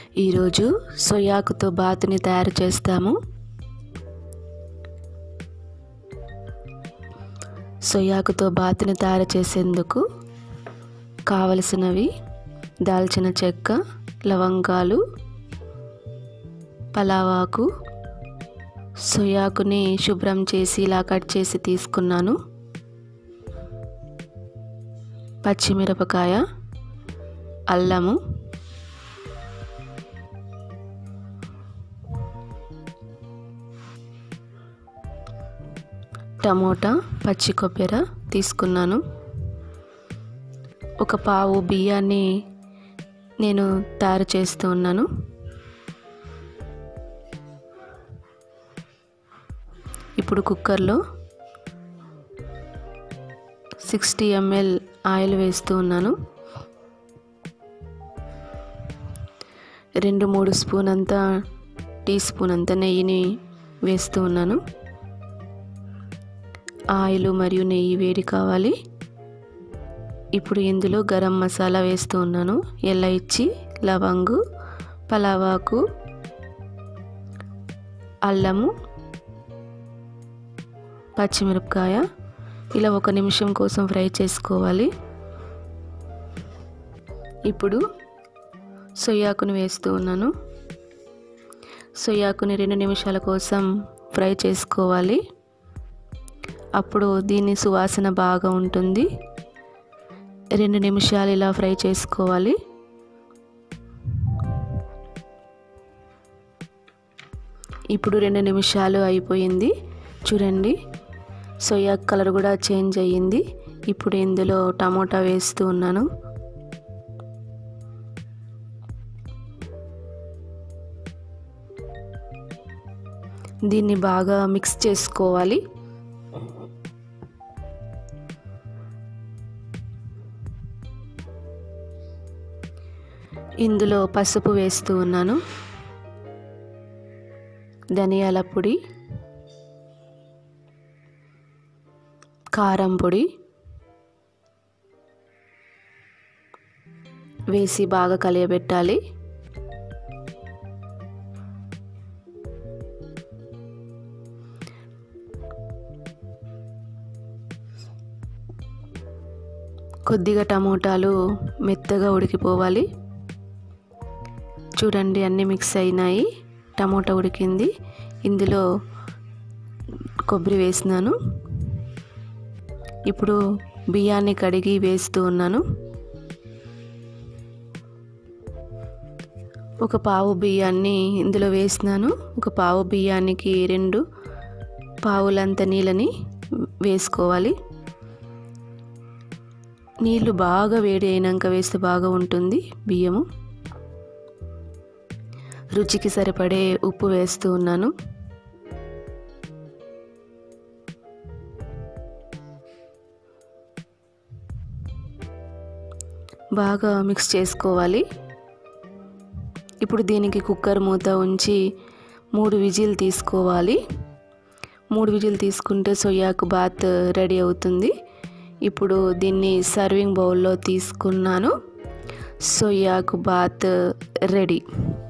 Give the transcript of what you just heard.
ఈరోజు సొయాకుతో బాతుని తయారు చేస్తాము సొయాకుతో బాతుని తయారు చేసేందుకు కావలసినవి దాల్చిన చెక్క లవంగాలు పలావాకు సొయాకుని శుభ్రం చేసి ఇలా కట్ చేసి తీసుకున్నాను పచ్చిమిరపకాయ అల్లము టమోటా పచ్చి కొబ్బరి తీసుకున్నాను ఒక పావు బియ్యాన్ని నేను తయారు చేస్తూ ఉన్నాను ఇప్పుడు కుక్కర్లో సిక్స్టీ ఎంఎల్ ఆయిల్ వేస్తూ ఉన్నాను రెండు మూడు స్పూన్ అంతా టీ స్పూన్ అంత నెయ్యిని వేస్తూ ఉన్నాను ఆయిల్ మరియు నెయ్యి వేడి కావాలి ఇప్పుడు ఇందులో గరం మసాలా వేస్తూ ఉన్నాను ఎల్లయిచ్చి లవంగు పలావాకు అల్లము పచ్చిమిరపకాయ ఇలా ఒక నిమిషం కోసం ఫ్రై చేసుకోవాలి ఇప్పుడు సొయ్యాకుని వేస్తూ ఉన్నాను సొయ్యాకుని రెండు నిమిషాల కోసం ఫ్రై చేసుకోవాలి అప్పుడు దీని సువాసన బాగా ఉంటుంది రెండు నిమిషాలు ఇలా ఫ్రై చేసుకోవాలి ఇప్పుడు రెండు నిమిషాలు అయిపోయింది చూడండి సోయా కలర్ కూడా చేంజ్ అయ్యింది ఇప్పుడు ఇందులో టమోటా వేస్తూ ఉన్నాను దీన్ని బాగా మిక్స్ చేసుకోవాలి ఇందులో పసుపు వేస్తూ ఉన్నాను ధనియాల పొడి కారం పొడి వేసి బాగా కలియబెట్టాలి కొద్దిగా టమోటాలు మెత్తగా ఉడికిపోవాలి చూడండి అన్నీ మిక్స్ అయినాయి టమోటా ఉడికింది ఇందులో కొబ్బరి వేసినాను ఇప్పుడు బియ్యాన్ని కడిగి వేస్తూ ఉన్నాను ఒక పావు బియ్యాన్ని ఇందులో వేసినాను ఒక పావు బియ్యానికి రెండు పావులంత నీళ్ళని వేసుకోవాలి నీళ్ళు బాగా వేడి అయినాక వేస్తే బాగా ఉంటుంది బియ్యము రుచికి సరిపడే ఉప్పు వేస్తూ ఉన్నాను బాగా మిక్స్ చేసుకోవాలి ఇప్పుడు దీనికి కుక్కర్ మూత ఉంచి మూడు విజిల్ తీసుకోవాలి మూడు విజిల్ తీసుకుంటే సొయ్యాకు బాత్ రెడీ అవుతుంది ఇప్పుడు దీన్ని సర్వింగ్ బౌల్లో తీసుకున్నాను సొయ్యాకు బాత్ రెడీ